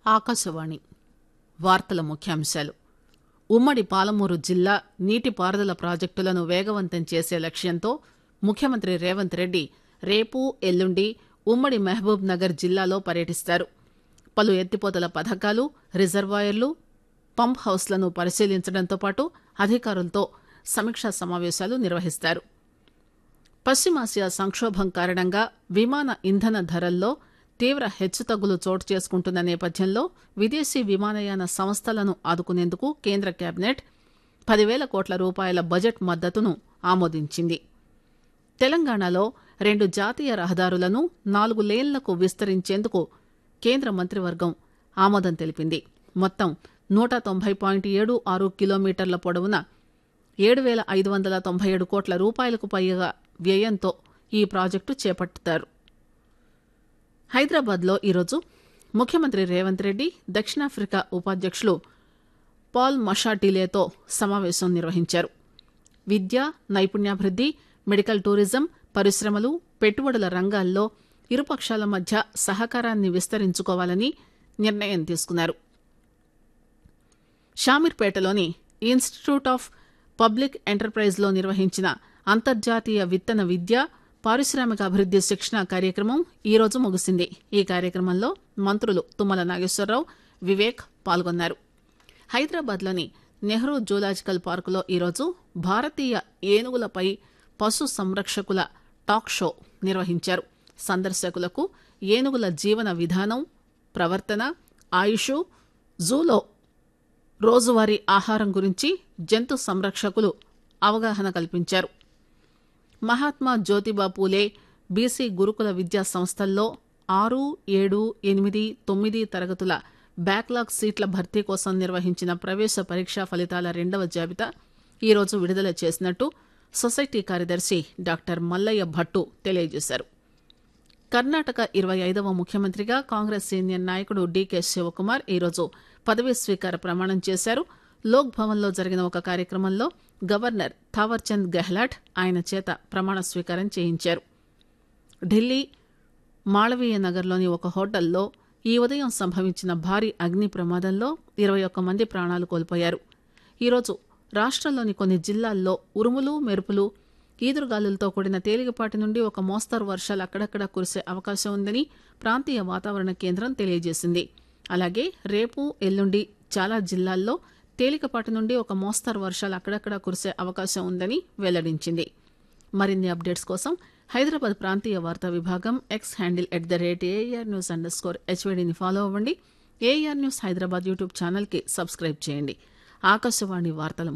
ఆకాశవాణి వార్తల ముఖ్యాంశాలు ఉమ్మడి పాలమూరు జిల్లా నీటిపారుదల ప్రాజెక్టులను వేగవంతం చేసే లక్ష్యంతో ముఖ్యమంత్రి రేవంత్ రెడ్డి రేపు ఎల్లుండి ఉమ్మడి మహబూబ్ నగర్ జిల్లాలో పర్యటిస్తారు పలు ఎత్తిపోతల పథకాలు రిజర్వాయర్లు పంప్ హౌస్లను పరిశీలించడంతో పాటు అధికారులతో సమీక్షా సమావేశాలు నిర్వహిస్తారు పశ్చిమాసియా సంక్షోభం కారణంగా విమాన ఇంధన ధరల్లో తీవ్ర హెచ్చుతగ్గులు చోటు చేసుకుంటున్న నేపథ్యంలో విదేశీ విమానయాన సంస్థలను ఆదుకునేందుకు కేంద్ర కేబినెట్ పదివేల కోట్ల రూపాయల బడ్జెట్ మద్దతును ఆమోదించింది తెలంగాణలో రెండు జాతీయ రహదారులను నాలుగు లేన్లకు విస్తరించేందుకు కేంద్ర మంత్రివర్గం ఆమోదం తెలిపింది మొత్తం నూట తొంభై పాయింట్ ఏడు ఆరు కిలోమీటర్ల పొడవున ఏడు వేల ఐదు వందల తొంభై ఏడు కోట్ల రూపాయలకు పైగా వ్యయంతో ఈ ప్రాజెక్టు చేపడతారు హైదరాబాద్లో ఈరోజు ముఖ్యమంత్రి రేవంత్ రెడ్డి దక్షిణాఫ్రికా ఉపాధ్యక్షులు పాల్ మషాటిలేతో సమావేశం నిర్వహించారు విద్య నైపుణ్యాభివృద్ది మెడికల్ టూరిజం పరిశ్రమలు పెట్టుబడుల రంగాల్లో ఇరుపక్షాల మధ్య సహకారాన్ని విస్తరించుకోవాలని నిర్ణయం తీసుకున్నారు షామీర్పేటలోని ఇన్స్టిట్యూట్ ఆఫ్ పబ్లిక్ ఎంటర్ప్రైజ్లో నిర్వహించిన అంతర్జాతీయ విత్తన విద్య పారిశ్రామిక అభివృద్ది శిక్షణ కార్యక్రమం ఈరోజు ముగిసింది ఈ కార్యక్రమంలో మంత్రులు తుమ్మల నాగేశ్వరరావు వివేక్ పాల్గొన్నారు హైదరాబాద్లోని నెహ్రూ జూలాజికల్ పార్కులో ఈరోజు భారతీయ ఏనుగులపై పశు సంరక్షకుల టాక్ షో నిర్వహించారు సందర్శకులకు ఏనుగుల జీవన విధానం ప్రవర్తన ఆయుష్ జూలో రోజువారీ ఆహారం గురించి జంతు సంరక్షకులు అవగాహన కల్పించారు మహాత్మా జ్యోతిబా పూలే బీసీ గురుకుల విద్యా సంస్థల్లో ఆరు ఏడు ఎనిమిది తొమ్మిది తరగతుల బ్యాక్లాగ్ సీట్ల భర్తీ కోసం నిర్వహించిన ప్రవేశ పరీక్షా ఫలితాల రెండవ జాబితా ఈరోజు విడుదల చేసినట్టు సొసైటీ కార్యదర్శి డాక్టర్ మల్లయ్య భట్టు తెలియజేశారు కర్ణాటక ఇరవై ఐదవ ముఖ్యమంత్రిగా కాంగ్రెస్ సీనియర్ నాయకుడు డీకే శివకుమార్ ఈరోజు పదవీ స్వీకార ప్రమాణం చేశారు లోక్ భవన్లో జరిగిన ఒక కార్యక్రమంలో గవర్నర్ థావర్చంద్ గెహ్లాట్ ఆయన చేత ప్రమాణ స్వీకారం చేయించారు ఢిల్లీ మాళవీయ నగర్లోని ఒక హోటల్లో ఈ ఉదయం సంభవించిన భారీ అగ్ని ప్రమాదంలో ఇరవై ఒక్క మంది ప్రాణాలు కోల్పోయారు ఈరోజు రాష్ట్రంలోని కొన్ని జిల్లాల్లో ఉరుములు మెరుపులు ఈదురుగాలులతో కూడిన తేలికపాటి నుండి ఒక మోస్తరు వర్షాలు అక్కడక్కడ కురిసే అవకాశం ఉందని ప్రాంతీయ వాతావరణ కేంద్రం తెలియజేసింది అలాగే రేపు ఎల్లుండి చాలా జిల్లాల్లో తేలికపాటి నుండి ఒక మోస్తరు వర్షాలు అక్కడక్కడ కురిసే అవకాశం ఉందని వెల్లడించింది మరిన్ని అప్డేట్స్ కోసం హైదరాబాద్ ప్రాంతీయ వార్తా విభాగం X handle at the rate AR news underscore హెచ్వీడీని ఫాలో అవ్వండి ఏఆర్ న్యూస్ హైదరాబాద్ యూట్యూబ్ ఛానల్కి సబ్స్క్రైబ్ చేయండి ఆకాశవాణి వార్తల